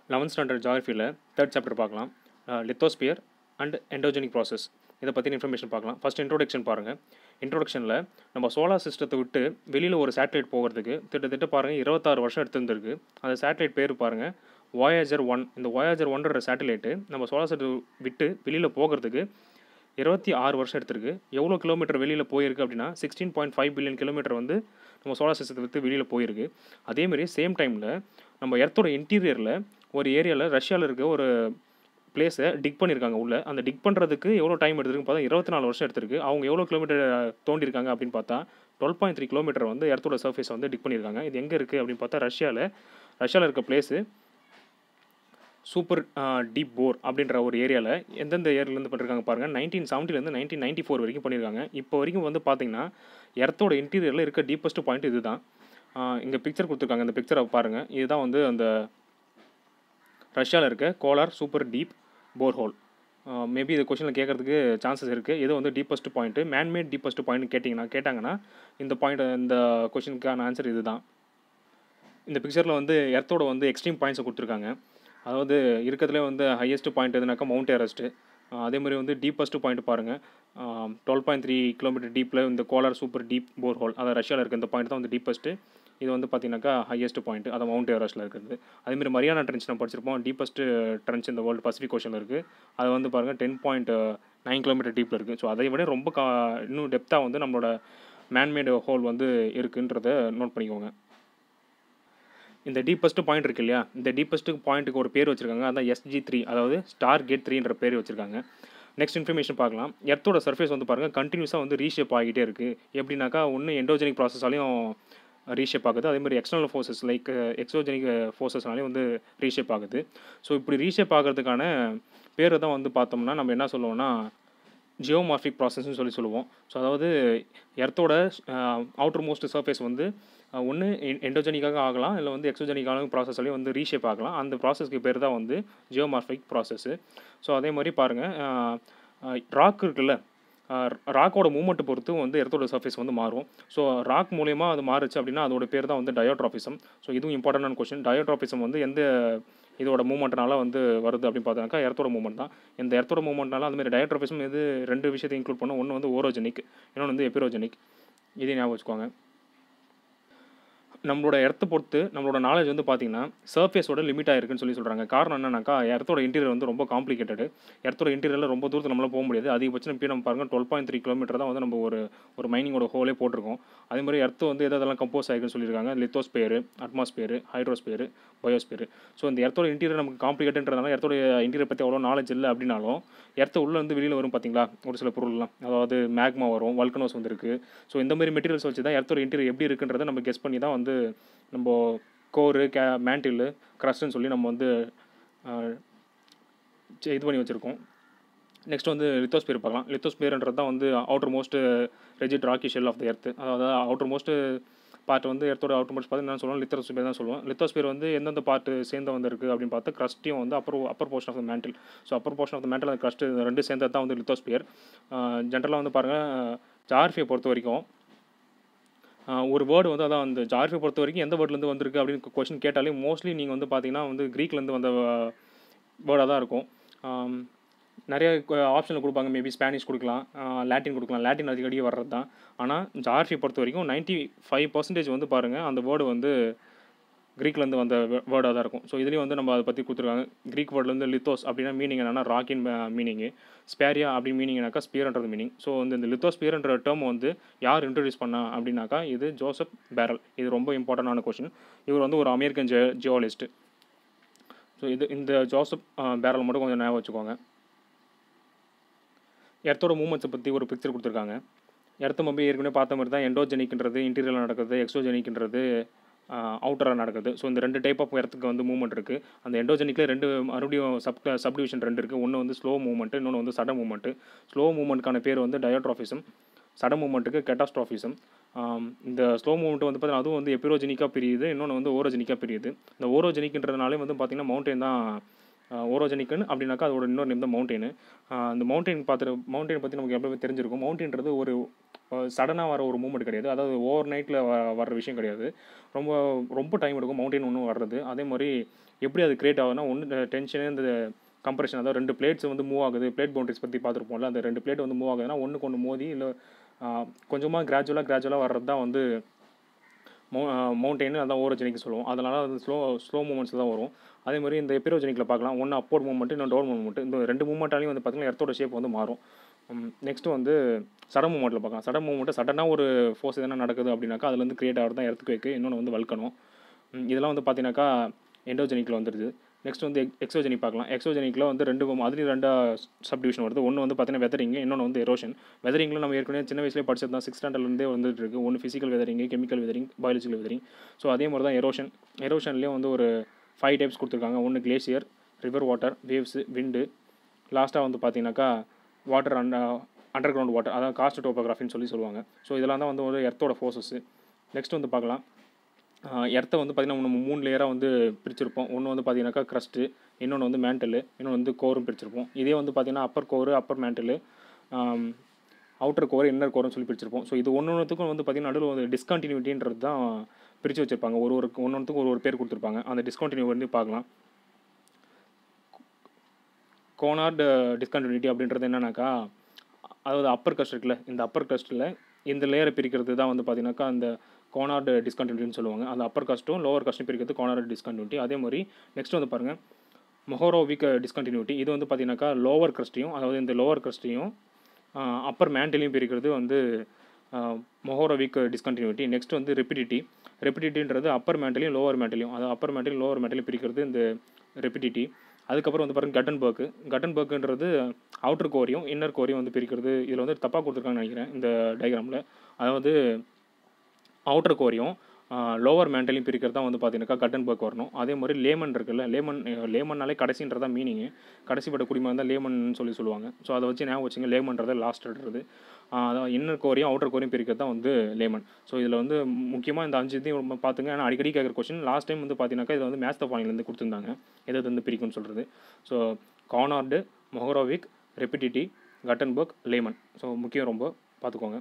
eleventh standard ஜாகிரஃபியில் third chapter பார்க்கலாம் lithosphere and endogenic process இதை பற்றின இன்ஃபர்மேஷன் பார்க்கலாம் ஃபஸ்ட் இன்ட்ரோடக்ஷன் பாருங்கள் இன்ட்ரோடக்ஷனில் நம்ம சோலார் சிஸ்டத்தை விட்டு வெளியில் ஒரு சேட்டலைட் போகிறதுக்கு கிட்டத்தட்ட பாருங்கள் இருபத்தாறு வருஷம் எடுத்திருந்திருக்கு அந்த சேட்டலைட் பேர் பாருங்கள் வாயாஜர் ஒன் இந்த வாயாஜர் ஒன்ற சேட்டலைட்டு நம்ம சோலார் சிஸ்டத்தை விட்டு வெளியில் போகிறதுக்கு இருபத்தி ஆறு வருஷம் எடுத்திருக்கு எவ்வளோ கிலோமீட்டர் வெளியில் போயிருக்கு அப்படின்னா sixteen point five billion kilometre வந்து நம்ம சோலார் சிஸ்டத்தை விட்டு வெளியில் போயிருக்கு அதேமாரி சேம் டைமில் நம்ம எர்த்தோட இன்டீரியரில் ஒரு ஏரியாவில் ரஷ்யாவில் இருக்க ஒரு பிளேஸை டிக் பண்ணியிருக்காங்க உள்ள அந்த டிக் பண்ணுறதுக்கு எவ்வளோ டைம் எடுத்திருக்குன்னு பார்த்தா இருபத்தி நாலு வருஷம் எடுத்திருக்கு அவங்க எவ்வளோ கிலோமீட்டர் தோண்டிருக்காங்க அப்படின்னு பார்த்தா டுவெல் பாயிண்ட் த்ரீ கிலோமீட்டர் வந்து எர்த்தோட சர்ஃபேஸ் வந்து டிக் பண்ணியிருக்காங்க இது எங்கே இருக்குது அப்படின்னு பார்த்தா ரஷ்யாவில் ரஷ்யாவில் இருக்க பிளேஸு சூப்பர் டீப் போர் அப்படின்ற ஒரு ஏரியாவில் எந்தெந்த ஏரியாலேருந்து பண்ணியிருக்காங்க பாருங்கள் நைன்டீன் செவன்ட்டிலேருந்து நைன்டீன் நைன்ட்டி ஃபோர் வரைக்கும் பண்ணியிருக்காங்க இப்போ வரைக்கும் வந்து பார்த்தீங்கன்னா எர்த்தோட இன்டீரியரில் இருக்க டீப்பஸ்ட் பாயிண்ட் இது தான் இங்கே பிக்சர் கொடுத்துருக்காங்க இந்த பிக்சரை பாருங்கள் இதுதான் வந்து அந்த ரஷ்யாவில் இருக்க Kola super deep borehole maybe இது கொஷனில் கேட்குறதுக்கு சான்சஸ் இருக்குது இது வந்து deepest point manmade deepest point கேட்டிங்கன்னா கேட்டாங்கன்னா இந்த பாயிண்ட் இந்த கொஷனுக்கான ஆன்சர் இது தான் இந்த பிக்சரில் வந்து எர்த்தோட வந்து எக்ஸ்ட்ரீம் பாயிண்ட்ஸை கொடுத்துருக்காங்க அதாவது இருக்கிறதுலே வந்து ஹையஸ்ட் பாயிண்ட் எதுனாக்கா மவுண்ட் எவரெஸ்ட்டு அதே மாதிரி வந்து டீப்பஸ்ட் பாயிண்ட் பாருங்கள் டுவெல் பாயிண்ட் த்ரீ கிலோமீட்டர் டீப்பில் இந்த கோலார் சூப்பர் டீப் போர்ஹோல் அதாவது ரஷ்யாவில் இருக்க இந்த பாயிண்ட் தான் வந்து டீப்பஸ்ட்டு இது வந்து பார்த்தீங்கன்னாக்கா ஹையஸ்ட் பாயிண்ட் அது மவுண்ட் எவரெஸ்ட்டில் இருக்குது அதேமாதிரி மரியானா ட்ரென்ச் நம்ம படிச்சிருப்போம் டீப்பஸ்ட் ட்ரென்ச் இந்த வேர்ல்டு பசிபிக் ஓஷனில் இருக்குது அது வந்து பாருங்கள் டென் பாயிண்ட் நைன் கிலோமீட்டர் டீப்பில் இருக்குது ஸோ அதை விட ரொம்ப கா இன்னும் டெப்த்தாக வந்து நம்மளோட மேன்மேடு ஹோல் வந்து இருக்குன்றத நோட் பண்ணிக்கோங்க இந்த டீப்பஸ்ட் பாயிண்ட் இருக்கு இல்லையா இந்த டீப்பஸ்ட் பாயிண்ட்டுக்கு ஒரு பேர் வச்சுருக்காங்க அதான் எஸ்ஜி த்ரீ அதாவது ஸ்டார் கேட் த்ரீன்ற பேர் வச்சுருக்காங்க நெக்ஸ்ட் இன்ஃபர்மேஷன் பார்க்கலாம் எர்த்தோட சர்ஃபேஸ் வந்து பாருங்கள் கண்டினியூஸாக வந்து ரீஷேப் ஆகிட்டே இருக்குது எப்படின்னாக்கா ஒன்று எண்டோஜெனிக் ப்ராசஸாலையும் ரீஷேப் ஆகுது அதே மாதிரி எக்ஸ்டர்னல் ஃபோர்ஸஸ் லைக் எக்ஸோஜெனிக் ஃபோர்ஸஸ்னாலே வந்து ரீஷேப் ஆகுது ஸோ இப்படி ரீஷேப் ஆகிறதுக்கான பேர் தான் வந்து பார்த்தோம்னா நம்ம என்ன சொல்லுவோம்னா ஜியோமார்பிக் ப்ராசஸ்னு சொல்லி சொல்லுவோம் ஸோ அதாவது எர்த்தோட அவுட்டர் மோஸ்ட் சர்ஃபேஸ் வந்து ஒன்று எண்டோஜெனிக்காக ஆகலாம் இல்லை வந்து எக்ஸோஜெனிக்கான ப்ராசஸ்லேயும் வந்து ரீஷேப் ஆகலாம் அந்த ப்ராசஸ்க்கு பேர் தான் வந்து ஜியோமார்பிக் ப்ராசஸ்ஸு ஸோ அதே மாதிரி பாருங்கள் ராக் இருக்குல்ல ராக்கோட மூமெண்ட்டை பொறுத்து வந்து எர்த்தோட சர்ஃபேஸ் வந்து மாறும் ஸோ ராக் மூலயமா அது மாறுச்சு அப்படின்னா அதோட பேர் தான் வந்து டயோட்ராபிசம் ஸோ இதுவும் இம்பார்ட்டண்டான கொஸ்டின் டயோட்ராபிசம் வந்து எந்த இதோட மூமெண்ட்னால வந்து வருது அப்படின்னு பார்த்தாக்கா எர்த்தோட மூமெண்ட் தான் இந்த எர்த்தோட மூமெண்ட்னால அதுமாதிரி டயோட்ராபிசம் இது ரெண்டு விஷயத்தை இன்க்ளூட் பண்ணும் ஒன்று வந்து ஓரோஜெனிக் இன்னொன்று வந்து எபிரோஜெனிக் இதே ஞாபகம் வச்சுக்கோங்க நம்மளோட இடத்த பொறுத்து நம்மளோட நாலேஜ் வந்து பார்த்தீங்கன்னா சர்ஃபேஸோட லிமிட் ஆயிருக்குன்னு சொல்லி சொல்கிறாங்க காரணம் என்னன்னாக்கா இடத்தோட இன்டீரியர் வந்து ரொம்ப காம்ப்ளிகேட்டடு இடத்தோட இன்டீரியரில் ரொம்ப தூரத்தில் நம்மளால் போக முடியாது அதிகபட்சம் இப்போ நம்ம பாருங்கள் டுவெல் பாயிண்ட் த்ரீ கிலோமீட்டர் தான் வந்து நம்ம ஒரு ஒரு மைனிங்கோட ஹோலே போட்டிருக்கோம் அதே மாதிரி எர்த்து வந்து எதெல்லாம் கம்போஸ் ஆகிருக்குன்னு சொல்லியிருக்காங்க lithosphere atmosphere hydrosphere biosphere so இந்த இடத்தோட இன்டீரியர் நமக்கு காம்ப்ளிகேட்டன்றதுனால இடத்தோட இன்டீரியர் பற்றி அவ்வளோ நாலேஜ் இல்லை அப்படின்னாலும் இடத்த உள்ளே வந்து வெளியில் வரும் பார்த்தீங்களா ஒரு சில பொருள்லாம் அதாவது மேக்மா வரும் வல்கனோஸ் வந்துருக்கு ஸோ இந்த மாதிரி மெட்டீரியல்ஸ் வச்சு தான் இடத்தோட இன்டீரியர் எப்படி இருக்குன்றதை நம்ம கெஸ் பண்ணி தான் வந்து நம்ம கோரு கே மேண்டில்லு க்ரஸ்ட்னு சொல்லி நம்ம வந்து இது பண்ணி வச்சுருக்கோம் நெக்ஸ்ட் வந்து லித்தோஸ்பியர் பார்க்கலாம் லித்தோஸ்பியர்ன்றது தான் வந்து outer most rigid rocky shell of the earth அதாவது அவுட்டர் மோஸ்ட் பார்ட் வந்து எர்த்தோட அவுட்டர் மோஸ்ட் பார்த்து என்ன சொல்லுவோம் லித்தோஸ்பியர் தான் சொல்லுவோம் லித்தோஸ்பியர் வந்து எந்தெந்த பார்ட் சேர்ந்து வந்திருக்கு அப்படின்னு பார்த்தா க்ரஸ்ட்டையும் வந்து upper upper portion of the mantle so upper portion of the mantle அந்த க்ரஸ்ட் ரெண்டு சேர்ந்தது தான் வந்து லித்தோஸ்பியர் ஜென்ரலாக வந்து பாருங்கள் ஜார்ஃபியை பொறுத்த வரைக்கும் ஒரு வேர்டு வந்து அதான் அந்த ஜார்ஃபை பொறுத்த வரைக்கும் எந்த வேர்ட்லேருந்து வந்திருக்கு அப்படின்னு கொஷின் கேட்டாலே மோஸ்ட்லி நீங்கள் வந்து பார்த்தீங்கன்னா வந்து க்ரீக்லேருந்து வந்த வேர்டாக தான் இருக்கும் நிறைய ஆப்ஷனில் கொடுப்பாங்க மேபி ஸ்பானிஷ் கொடுக்கலாம் லாட்டின் கொடுக்கலாம் லாட்டின் அதிகடியே வர்றது தான் ஆனால் ஜார்ஃபி பொறுத்த வரைக்கும் நைன்ட்டி ஃபைவ் பர்சன்டேஜ் வந்து பாருங்கள் அந்த வேர்டு வந்து க்ரீக்லேருந்து வந்த வேர்டாக தான் இருக்கும் ஸோ இதுலேயும் வந்து நம்ம அதை பற்றி கொடுத்துருக்காங்க க்ரீக் வேர்ட்லேருந்து லித்தோஸ் அப்படின்னா மீனிங் என்னன்னா ராக்கின் மீனிங்கு ஸ்பேரியா அப்படின்னு மீனிங்னாக்கா ஸ்பியர்ன்றது மீனிங் ஸோ வந்து இந்த லித்தோஸ்பியர்ன்ற டேர்ம் வந்து யார் இன்ட்ரடியூஸ் பண்ணா அப்படின்னாக்கா இது ஜோசப் பேரல் இது ரொம்ப இம்பார்ட்டண்டான கொஷின் இவர் வந்து ஒரு அமெரிக்கன் ஜியோ ஜியோலிஸ்ட்டு ஸோ இது இந்த ஜோசப் பேரல் மட்டும் கொஞ்சம் ஞாபகம் வச்சுக்கோங்க எர்த்தோட மூமெண்ட்ஸை பற்றி ஒரு பிக்சர் கொடுத்துருக்காங்க எர்த்த மொபைல் ஏற்கனவே பார்த்த மாதிரி தான் எண்டோஜெனிக்ன்றது இன்டீரியரில் நடக்குது எக்ஸோஜெனிக்ன்றது அவுட்டராக நடக்குது ஸோ இந்த ரெண்டு டைப் ஆஃப் இடத்துக்கு வந்து மூவ்மெண்ட் இருக்குது அந்த எண்டோஜெனிக்கில் ரெண்டு மறுபடியும் சப் சப்டிவிஷன் ரெண்டு இருக்குது ஒன்று வந்து ஸ்லோ மூவ்மெண்ட்டு இன்னொன்று வந்து சட மூவ்மெண்ட்டு ஸ்லோ மூவ்மெண்ட்க்கான பேர் வந்து டயோட்ராஃபிசம் சட மூவ்மெண்ட்டுக்கு கெட்டாஸ்ட்ராஃபிசம் இந்த ஸ்லோ மூவ்மெண்ட் வந்து பார்த்தீங்கன்னா அதுவும் வந்து எப்பிரோஜெனிக்காக பிரியுது இன்னொன்று வந்து ஓரோஜெனிக்காக பிரியுது இந்த ஓரோஜெனிக்ன்றதுனாலே வந்து பார்த்திங்கன்னா மவுண்டைன் தான் ஓரோஜெனிக்னு அப்படின்னாக்கா அதோட இன்னொரு நேம் தான் மவுண்டெயின் அந்த மவுண்டெயின் பார்த்துட்டு மவுண்டெயின் பற்றி நமக்கு எப்பவுமே தெரிஞ்சிருக்கும் மவுண்டெயின்றது ஒரு சடனாக வர ஒரு மூமெண்ட் கிடையாது அதாவது ஓவர் நைட்டில் வ வர்ற விஷயம் கிடையாது ரொம்ப ரொம்ப டைம் எடுக்கும் மவுண்டெயின் ஒன்றும் வர்றது அதே மாதிரி எப்படி அது கிரியேட் ஆகுதுன்னா ஒன்று டென்ஷனு இந்த கம்ப்ரெஷன் அதாவது ரெண்டு பிளேட்ஸ் வந்து மூவ் ஆகுது பிளேட் பவுண்டரிஸ் பற்றி பார்த்துருப்போம்ல அந்த ரெண்டு பிளேட் வந்து மூவ் ஆகுதுன்னா ஒன்றுக்கு ஒன்று மோதி இல்லை கொஞ்சமாக கிராஜுவலாக கிராஜுவலாக வர்றது தான் வந்து மௌ மவுண்டெயின் அதான் ஓரோஜெனிக் சொல்லுவோம் அதனால் அது ஸ்லோ ஸ்லோ மூமெண்ட்ஸ் தான் வரும் அதே மாதிரி இந்த எப்பிரோஜெனிக்கில் பார்க்கலாம் ஒன்று அப்போர்ட் மூவ்மெண்ட் இன்னும் டவுன் மூவ்மெண்ட் இந்த ரெண்டு மூவ்மெண்ட்டாலையும் வந்து பார்த்திங்கன்னா எர்த்தோட ஷேப் வந்து மாறும் நெக்ஸ்ட்டு வந்து சடன் மூமெண்ட்டில் பார்க்கலாம் சடன் மூமெண்ட்டு சடனாக ஒரு ஃபோர்ஸ் எதனா நடக்குது அப்படின்னாக்கா அதுலேருந்து கிரியேட் ஆகிறது தான் எர்த்துக்கு வைக்கு இன்னொன்று வந்து வல்கணும் இதெல்லாம் வந்து பார்த்தீங்கன்னாக்கா எண்டோஜெனிக்கில் வந்துடுது நெக்ஸ்ட் வந்து எக்ஸோஜெனிக் பார்க்கலாம் எக்ஸோஜெனிக்கில் வந்து ரெண்டு அதுலேயும் ரெண்டா சப்டிவிஷன் வருது ஒன்று வந்து பார்த்தீங்கன்னா வெதரிங் இன்னொன்று வந்து எரோஷன் வெதரிங்கில் நம்ம ஏற்கனவே சின்ன வயசுலேயே படிச்சது தான் சிக்ஸ் ஸ்டாண்டர்ட்லேருந்தே வந்துட்டு இருக்கு ஒன்று physical weathering chemical weathering biological weathering so அதே மாதிரி தான் எரோஷன் எரோஷன்லேயும் வந்து ஒரு ஃபைவ் டைப்ஸ் கொடுத்துருக்காங்க ஒன்று glacier river water waves wind லாஸ்ட்டாக வந்து பார்த்தீங்கன்னாக்கா water and underground water அதாவது காஸ்ட் டோபோகிராஃபின்னு சொல்லி சொல்லுவாங்க ஸோ இதெல்லாம் தான் வந்து ஒரு எர்த்தோட ஃபோர்ஸஸ் நெக்ஸ்ட் வந்து பார்க்கலாம் எர்த்தை வந்து பார்த்திங்கன்னா நம்ம மூணு லேயராக வந்து பிரிச்சிருப்போம் ஒன்று வந்து பார்த்தீங்கன்னாக்கா க்ரஸ்ட்டு இன்னொன்று வந்து மேண்டலு இன்னொன்று வந்து கோரும் பிரிச்சிருப்போம் இதே வந்து பார்த்திங்கன்னா upper core upper mantle outer core inner கோர்னு சொல்லி பிரிச்சிருப்போம் ஸோ இது ஒன்று ஒன்றுத்துக்கும் வந்து பார்த்திங்கன்னா நடுவில் வந்து டிஸ்கண்டினியூட்டின்றது தான் பிரித்து வச்சுருப்பாங்க ஒரு ஒரு ஒன்று ஒன்றுத்துக்கும் ஒரு ஒரு பேர் கொடுத்துருப்பாங்க அந்த டிஸ்கண்டினியூ வந்து பார்க்கலாம் கோனார்டு டிஸ்கண்டினியூட்டி அப்படின்றது என்னன்னாக்கா அதாவது அப்பர் கஸ்ட் இருக்குல்ல இந்த அப்பர் கஸ்ட்டில் இந்த லேயரை பிரிக்கிறது தான் வந்து பார்த்தீங்கன்னாக்கா அந்த கோனார்டு டிஸ்கண்டினியூட்டின்னு சொல்லுவாங்க அந்த அப்பர் காஸ்ட்டும் லோவர் காஸ்ட்டும் பிரிக்கிறது கோனார்டு டிஸ்கண்டினியூட்டி அதே மாதிரி நெக்ஸ்ட் வந்து பாருங்கள் மொஹோரோவிக் டிஸ்கண்டினியூட்டி இது வந்து பார்த்தீங்கன்னாக்கா லோவர் கிரஸ்ட்டையும் அதாவது இந்த லோவர் கிரஸ்ட்டையும் அப்பர் மேண்டிலையும் பிரிக்கிறது வந்து மொஹோரோவிக் டிஸ்கண்டினியூட்டி நெக்ஸ்ட் வந்து ரெப்பிடிட்டி ரெப்பிடிட்டின்றது அப்பர் மேண்டிலையும் லோவர் மேண்டிலையும் அதாவது அப்பர் மேண்டிலையும் லோவர் மேண்டிலையும் பிரிக்கிறது இந்த ரெப்பிடிட்டி அதுக்கப்புறம் வந்து பாருங்கள் கட்டன் பர்க்கு கட்டன் பர்க்குன்றது அவுட்டர் கோரியும் இன்னர் கோரியும் வந்து பிரிக்கிறது இதில் வந்து தப்பாக கொடுத்துருக்காங்கன்னு நினைக்கிறேன் இந்த டயக்ராமில் அதாவது அவுட்டர் கோரியும் லோவர் மேண்டலையும் பிரிக்கிறது தான் வந்து பார்த்தீங்கன்னாக்கா கட்டன் பர்க் வரணும் அதே மாதிரி லேமன் இருக்குல்ல லேமன் லேமன்னாலே கடைசின்றதா மீனிங்கு கடைசிப்பட்ட குடிமகன் தான் லேமன் சொல்லி சொல்லுவாங்க ஸோ அதை வச்சு ஞாபகம் வச்சுங்க லேமன்றதை லாஸ்ட்ன்றது அதான் இன்னர் கோரியும் அவுட்டர் கோரியும் பிரிக்கிறது தான் வந்து லேமன் ஸோ இதில் வந்து முக்கியமாக இந்த அஞ்சு இதையும் ரொம்ப பார்த்துங்க ஏன்னா அடிக்கடி கேட்குற கொஸ்டின் லாஸ்ட் டைம் வந்து பார்த்தீங்கன்னாக்கா இதில் வந்து மேத்ஸ் பாயிண்ட்லேருந்து கொடுத்துருந்தாங்க எதை வந்து பிரிக்கும்னு சொல்கிறது so Conrad Mohorovicic Repetti Gutenberg Lehmann so முக்கியம் ரொம்ப பார்த்துக்கோங்க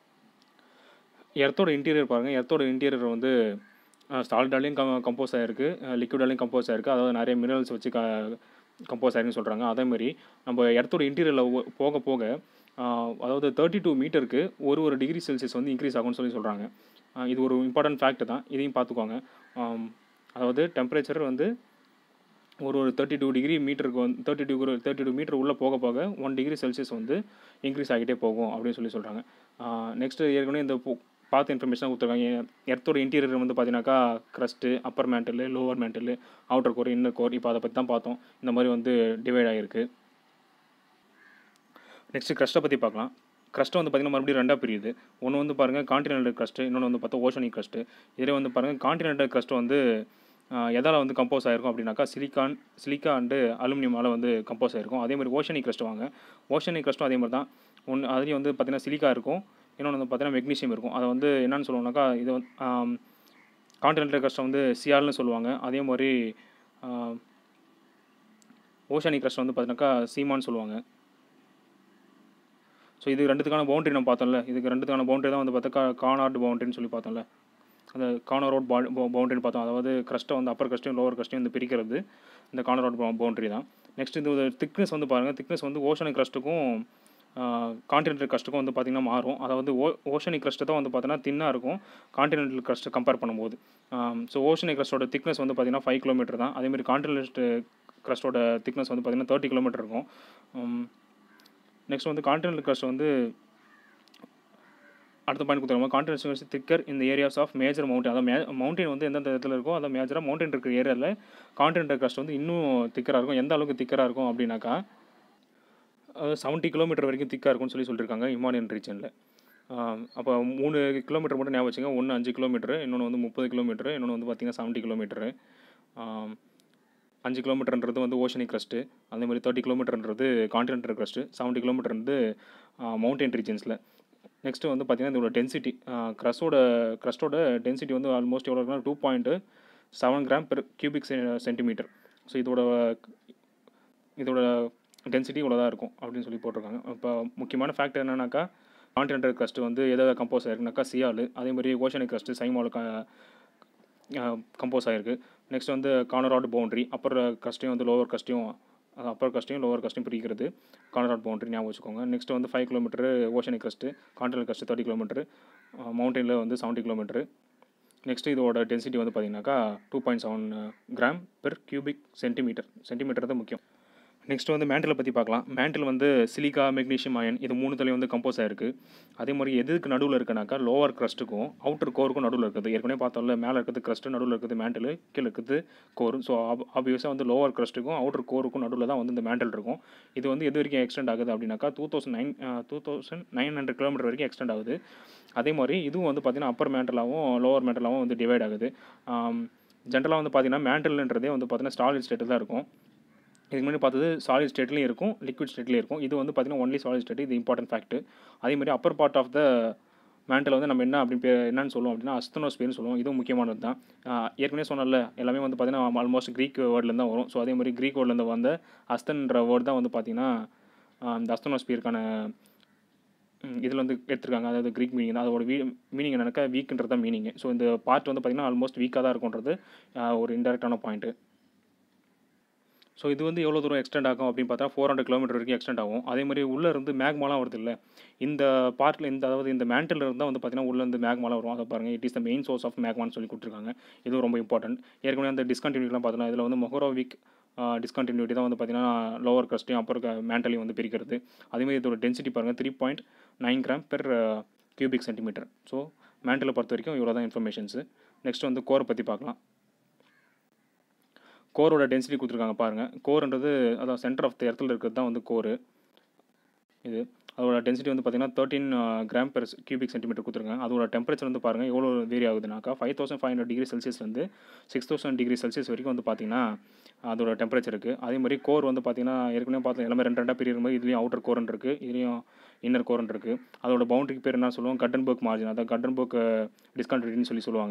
எர்த்தோட இன்டீரியர் பாருங்கள் எர்த்தோட இன்டீரியர் வந்து சால்டாலையும் கம் கம்போஸ் ஆகிருக்கு லிக்விடாலையும் கம்போஸ் ஆகிருக்கு அதாவது நிறைய மினரல்ஸ் வச்சு க கம்போஸ் ஆகிருக்குன்னு சொல்கிறாங்க அதேமாதிரி நம்ம எர்த்தோட இன்டீரியரில் போக போக அதாவது தேர்ட்டி டூ மீட்டருக்கு ஒரு ஒரு டிகிரி செல்சியஸ் வந்து இன்க்ரீஸ் ஆகும்னு சொல்லி சொல்கிறாங்க இது ஒரு இம்பார்ட்டன்ட் ஃபேக்ட் தான் இதையும் பார்த்துக்கோங்க அதாவது டெம்பரேச்சர் வந்து ஒரு ஒரு தேர்ட்டி டூ டிகிரி மீட்டருக்கு வந்து thirty two thirty two metre உள்ளே போக போக ஒன் டிகிரி செல்சியஸ் வந்து இன்க்ரீஸ் ஆகிட்டே போகும் அப்படின்னு சொல்லி சொல்கிறாங்க நெக்ஸ்ட்டு ஏற்கனவே இந்த பார்த்த இன்ஃபர்மேஷன் கொடுத்துருக்காங்க எர்த்தோட இன்டீரியர் வந்து பார்த்தீங்கன்னாக்கா crust upper mantle lower mantle outer core inner core இப்போ அதை பற்றி தான் பார்த்தோம் இந்த மாதிரி வந்து டிவைட் ஆகிருக்கு நெக்ஸ்ட்டு க்ரஸ்ட்டை பற்றி பார்க்கலாம் க்ரஸ்ட்டை வந்து பார்த்திங்கன்னா மறுபடியும் ரெண்டாக பிரியுது ஒன்று வந்து பாருங்கள் காண்டினென்டல் க்ரஸ்ட்டு இன்னொன்று வந்து பார்த்தா ஓஷனிக் க்ரஸ்ட்டு இதில் வந்து பாருங்கள் காண்டினென்டல் க்ரஸ்ட் வந்து எதால் வந்து கம்போஸ் ஆகிருக்கும் அப்படின்னாக்கா சிலிக்கான் சிலிக்கா அண்டு அலுமினியமால் வந்து கம்போஸ் ஆகிருக்கும் அதே மாதிரி ஓஷனிக் க்ரஸ்ட் வாங்க ஓஷனிக் க்ரஸ்ட்டும் அதே மாதிரி தான் ஒன்று அதுலேயும் வந்து பார்த்திங்கன்னா சிலிக்கா இருக்கும் இன்னொன்று வந்து பார்த்தீங்கன்னா மெக்னீஷியம் இருக்கும் அதை வந்து என்னென்னு சொல்லுவோம்னாக்கா இது வந்து காண்டினென்டல் க்ரஸ்ட்டை வந்து சியால்னு சொல்லுவாங்க அதே மாதிரி ஓஷனிக் க்ரஸ்ட் வந்து பார்த்தீங்கன்னாக்கா சீமான்னு சொல்லுவாங்க ஸோ இது ரெண்டுத்துக்கான பவுண்டரி நம்ம பார்த்தோம்ல இதுக்கு ரெண்டுத்துக்கான பவுண்டரி தான் வந்து பார்த்தா கானார்டு பவுண்டரின்னு சொல்லி பார்த்தோம்ல அந்த கார்னர் ரோட் பவுண்டரின்னு பார்த்தோம் அதாவது க்ரஸ்ட்டை வந்து அப்பர் க்ரஸ்ட்டையும் லோவர் க்ரஸ்ட்டையும் வந்து பிரிக்கிறது இந்த கார்னர் ரோட் பவுண்டரி தான் நெக்ஸ்ட் இந்த திக்னஸ் வந்து பாருங்கள் திக்னஸ் வந்து ஓஷனிக் க்ரஸ்ட்டுக்கும் காண்டினென்டல் க்ரஸ்ட்டுக்கும் வந்து பார்த்திங்கன்னா மாறும் அதாவது ஓ ஓஷனிக் க்ரஸ்ட்டு தான் வந்து பார்த்தீங்கன்னா தின்னாக இருக்கும் காண்டினென்டல் க்ரஸ்ட்டு கம்பேர் பண்ணும்போது ஸோ ஓஷனிக் க்ரஸ்ட்டோட திக்னஸ் வந்து பார்த்திங்கன்னா ஃபைவ் கிலோமீட்டர் தான் அதேமாதிரி காண்டினென்டல் க்ரஸ்ட்டோட திக்னஸ் வந்து பார்த்திங்கன்னா தேர்ட்டி கிலோமீட்டர் இருக்கும் நெக்ஸ்ட் வந்து காண்டினென்டல் க்ரஸ்ட் வந்து அடுத்த பாயிண்ட் கொடுத்துருவோம் கான்டினென்ட் திக்கர் இந்த ஏரியாஸ் ஆஃப் மேஜர் மவுண்டன் அதாவது மே மவுண்டன் வந்து எந்தெந்த இடத்துல இருக்கோ அதாவது மேஜராக மவுண்டன் இருக்கிற ஏரியாவில் கான்டினென்டல் க்ரஸ்ட் வந்து இன்னும் திக்கராக இருக்கும் எந்த அளவுக்கு திக்கராக இருக்கும் அப்படின்னாக்கா செவன்ட்டி கிலோமீட்டர் வரைக்கும் திக்காக இருக்கும்னு சொல்லி சொல்லியிருக்காங்க இமானியன் ரீஜனில் அப்போ மூணு கிலோமீட்டர் மட்டும் ஞாபகம் வச்சுங்க ஒன்று அஞ்சு கிலோமீட்டர் இன்னொன்று வந்து முப்பது கிலோமீட்டர் இன்னொன்று வந்து பார்த்திங்கன்னா செவன்ட்டி கிலோமீட்டரு அஞ்சு கிலோமீட்டர்ன்றது வந்து ஓஷனிக் க்ரஸ்ட்டு அதே மாதிரி தேர்ட்டி கிலோமீட்டர்ன்றது காண்டினென்டல் க்ரஸ்ட்டு செவன்ட்டி கிலோமீட்டர் வந்து மவுண்டன் ரீஜன்ஸில் நெக்ஸ்ட்டு வந்து பார்த்திங்கன்னா இதோட டென்சிட்டி க்ரஸ்டோட க்ரஸ்டோட டென்சிட்டி வந்து ஆல்மோஸ்ட் எவ்வளோ இருக்குன்னா two point seven gram per cubic centimetre so இதோட இதோட டென்சிட்டி இவ்வளோ தான் இருக்கும் அப்படின்னு சொல்லி போட்டிருக்காங்க இப்போ முக்கியமான ஃபேக்ட் என்னன்னாக்கா கான்டினென்டல் crust வந்து எதாவது கம்போஸ் ஆயிருக்குனாக்கா சியால் அதே மாதிரி ஓஷனிக் crust சைமால் கம்போஸ் ஆகிருக்கு நெக்ஸ்ட் வந்து கார்னராட் பவுண்ட்ரி அப்பர் கஸ்ட்டையும் வந்து லோவர் கஸ்ட்டையும் அப்பர் கஸ்ட்டையும் லோவர் கஸ்ட்டையும் பிரிக்கிறது கார்னராட் பவுண்ட்ரி ஞாபகம் வச்சுக்கோங்க நெக்ஸ்ட் வந்து five kilometre oceanic crust continental crust thirty kilometre மவுண்டனில் வந்து செவன்ட்டி கிலோமீட்டர் நெக்ஸ்ட் இதோட டென்சிட்டி வந்து பார்த்தீங்கன்னாக்கா two point seven gram per cubic centimetre centimetre தான் முக்கியம் நெக்ஸ்ட் வந்து மேண்டிலை பற்றி பார்க்கலாம் மேண்டில் வந்து சிலிக்கா மெக்னீஷியம் அயன் இது மூணுத்துலேயும் வந்து கம்போஸ் ஆயிருக்கு அதே மாதிரி எதுக்கு நடுவில் இருக்குனாக்கா லோவர் க்ரஸ்ட்டுக்கும் அவுட்டர் கோருக்கும் நடுவில் இருக்குது ஏற்கனவே பார்த்தோம்ல மேலே இருக்கிறது க்ரஸ்ட்டு நடுவில் இருக்குது மேண்டில் கீழே இருக்குது கோர் ஸோ ஆப்வியஸாக வந்து லோவர் க்ரஸ்ட்டுக்கும் அவுட்டர் கோருக்கும் நடுவில் தான் வந்து இந்த மேண்டில் இருக்கும் இது வந்து எது வரைக்கும் எக்ஸ்டெண்ட் ஆகுது அப்படின்னாக்கா two thousand nine two thousand nine hundred kilometre வரைக்கும் எக்ஸ்டெண்ட் ஆகுது அதே மாதிரி இதுவும் வந்து பார்த்திங்கன்னா அப்பர் மேண்டலாகவும் லோவர் மேண்டலாகவும் வந்து டிவைட் ஆகுது ஜென்ரலாக வந்து பார்த்திங்கன்னா மேண்டல்ன்றதே வந்து பார்த்திங்கன்னா ஸ்டாலிட் ஸ்டேட்டில் தான் இருக்கும் இதுக்கு முன்னாடி பார்த்தது சாலிட் ஸ்டேட்லேயும் இருக்கும் லிக்விட் ஸ்டேட்லேயும் இருக்கும் இது வந்து பார்த்திங்கன்னா ஒன்லி சாலிட் ஸ்டேட் இது இம்பார்ட்டன்ட் ஃபேக்ட் அதே மாதிரி upper part of the mantle வந்து நம்ம என்ன அப்படி பே என்னன்னு சொல்லுவோம் அப்படின்னா அஸ்தனோஸ்பியர்னு சொல்லுவோம் இதுவும் முக்கியமானது தான் ஆஹ் ஏற்கனவே சொன்னல எல்லாமே வந்து பார்த்திங்கன்னா ஆல்மோஸ்ட் க்ரீக் வேர்ட்லேருந்து தான் வரும் ஸோ அதே மாதிரி க்ரீக் வேர்ட்லேருந்து வந்த அஸ்தன்ற வேர்ட் தான் வந்து பார்த்திங்கன்னா ஆஹ் இந்த அஸ்தனோஸ்பியருக்கான இதில் வந்து எடுத்திருக்காங்க அதாவது க்ரீக் மீனிங் தான் அதோட வீ மீனிங் என்னக்கா வீக்குன்றது தான் மீனிங் ஸோ இந்த பார்ட் வந்து பார்த்திங்கன்னா ஆல்மோஸ்ட் வீக்காக தான் இருக்கும்ன்றது ஆஹ் ஒரு இன்டெரக்டான பாயிண்ட்டு ஸோ இது வந்து எவ்வளோ தூரம் எக்ஸ்டெண்ட் ஆகும் அப்படின்னு பார்த்தா ஃபோர் ஹண்ட்ரட் கிலோமீட்டர் வரைக்கும் எக்ஸ்டெண்ட் ஆகும் அதே மாதிரி உள்ளே இருந்து மேக்மாலாம் வருது இல்லை இந்த பார்ட்டில் இந்த அதாவது இந்த மேண்டில் இருந்தால் வந்து பார்த்தீங்கன்னா உள்ளே இருந்து மேக்மாலாம் வரும் அதை பாருங்கள் it is the main source of மேக்மான்னு சொல்லி கொடுத்துருக்காங்க இதுவும் ரொம்ப இம்பார்ட்டன்ட் ஏற்கனவே அந்த டிஸ்கண்டினியூட்டிலாம் பார்த்தோன்னா இதில் வந்து மொஹரோவிக் டிஸ்கண்டினியூட்டி தான் வந்து பார்த்தீங்கன்னா லோவர் கஸ்ட்டையும் அப்புறம் மேண்டலையும் வந்து பிரிக்கிறது அதேமாதிரி இதோட டென்சிட்டி பாருங்கள் three point nine gram per cubic centimetre so மேண்டலை பொறுத்த வரைக்கும் இவ்வளோ தான் இன்ஃபர்மேஷன்ஸு நெக்ஸ்ட் வந்து கோரை பற்றி பார்க்கலாம் கோரோட டென்சிட்டி கொடுத்துருக்காங்க பாருங்கள் கோர்ன்றது அதான் சென்டர் ஆஃப் த இடத்துல இருக்கிறது தான் வந்து கோர் இது அதோட டென்சிட்டி வந்து பார்த்தீங்கன்னா thirteen gram per cubic centimetre கொடுத்துருக்காங்க அதோட டெம்பரேச்சர் வந்து பாருங்கள் எவ்வளோ வேரி ஆகுதுனாக்கா five thousand five hundred degree செல்சியஸ்லேருந்து சிக்ஸ் தௌசண்ட் டிகிரி செல்சியஸ் வரைக்கும் வந்து பார்த்தீங்கன்னா அதோட டெம்பரேச்சர் இருக்குது அதே மாதிரி கோர் வந்து பார்த்தீங்கன்னா ஏற்கனவே பார்த்தோம் எல்லாமே ரெண்டு ரெண்டாக பிரியும் போது இதுலேயும் அவுட்டர் கோரன் இருக்குது இதுலேயும் இன்னர் கோரன் இருக்குது அதோட பவுண்டரிக்கு பேர் என்ன சொல்லுவோம் கட்டன்பர்க் மார்ஜின் அதாவது கட்டன்பர்க் டிஸ்கண்டினியூட்டின்னு சொல்லி சொல்லுவாங்க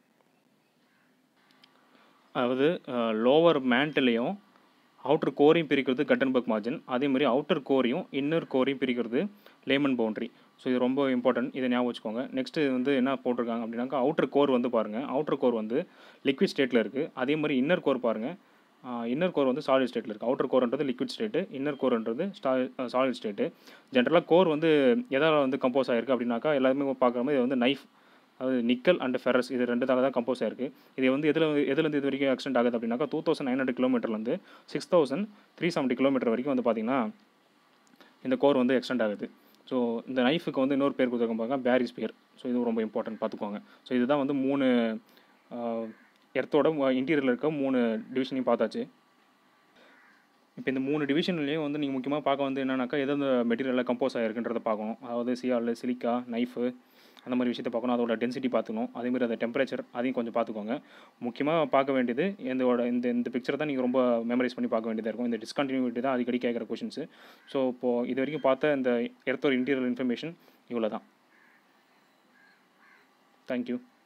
அதாவது லோவர் மேண்ட்லேயும் அவுட்டர் கோரையும் பிரிக்கிறது கட்டன்பர்க் மார்ஜின் அதே மாதிரி அவுட்டர் கோரையும் இன்னர் கோரையும் பிரிக்கிறது லேமன் பவுண்ட்ரி ஸோ இது ரொம்ப இம்பார்ட்டன்ட் இதை ஞாபகம் வச்சுக்கோங்க நெக்ஸ்ட்டு வந்து என்ன போட்டிருக்காங்க அப்படின்னாக்கா அவுட்டர் கோர் வந்து பாருங்கள் அவுட்டர் கோர் வந்து லிக்விட் ஸ்டேட்டில் இருக்குது அதே மாதிரி இன்னர் கோர் பாருங்கள் இன்னர் கோர் வந்து சாலிட் ஸ்டேட்டில் இருக்குது அவுட்டர் கோர்ன்றது லிக்விட் ஸ்டேட்டு இன்னர் கோர்ன்றது சாலிட் ஸ்டேட்டு ஜென்ரலாக கோர் வந்து எதால் வந்து கம்போஸ் ஆகிருக்கு அப்படின்னாக்கா எல்லாருமே பார்க்குற மாதிரி இது வந்து நைஃப் அதாவது நிக்கல் அண்ட் ஃபெரஸ் இது ரெண்டு தான் கம்போஸ் ஆயிருக்கு இது வந்து எதில் எதுலேருந்து இது வரைக்கும் எக்ஸ்டெண்ட் ஆகுது அப்படின்னாக்கா டூ தௌசண்ட் நைன் ஹண்ட்ரட் கிலோமீட்டர்லேருந்து six thousand three seventy kilometre வரைக்கும் வந்து பார்த்திங்கன்னா இந்த கோர் வந்து எக்ஸ்டெண்ட் ஆகுது ஸோ இந்த நைஃபுக்கு வந்து இன்னொரு பேர் கொடுத்துருக்க பாருங்க பேரிஸ் பேர் ஸோ இது ரொம்ப இம்பார்ட்டன்ட் பார்த்துக்கோங்க ஸோ இதுதான் வந்து மூணு எர்த்தோட இன்டீரியரில் இருக்க மூணு டிவிஷனையும் பார்த்தாச்சு இப்போ இந்த மூணு டிவிஷன்லேயும் வந்து நீங்கள் முக்கியமாக பார்க்க வந்து என்னன்னாக்கா எந்தெந்த மெட்டீரியலில் கம்போஸ் ஆகிருக்குன்றதை பார்க்கணும் அதாவது சியால் சிலிக்கா நைஃபு அந்த மாதிரி விஷயத்தை பார்க்கணும் அதோட டென்சிட்டி பார்த்துக்கணும் அதேமாதிரி அந்த டெம்பரேச்சர் அதையும் கொஞ்சம் பார்த்துக்கோங்க முக்கியமாக பார்க்க வேண்டியது இதோட இந்த இந்த பிக்சர் தான் நீங்கள் ரொம்ப மெமரைஸ் பண்ணி பார்க்க வேண்டியதாக இருக்கும் இந்த டிஸ்கண்டினியூட்டி தான் அடிக்கடி கேட்குற கொஷின்ஸு ஸோ இப்போது இது வரைக்கும் பார்த்த இந்த எர்த்தோர் இன்டீரியல் இன்ஃபர்மேஷன் இவ்வளோ தான் தேங்க்யூ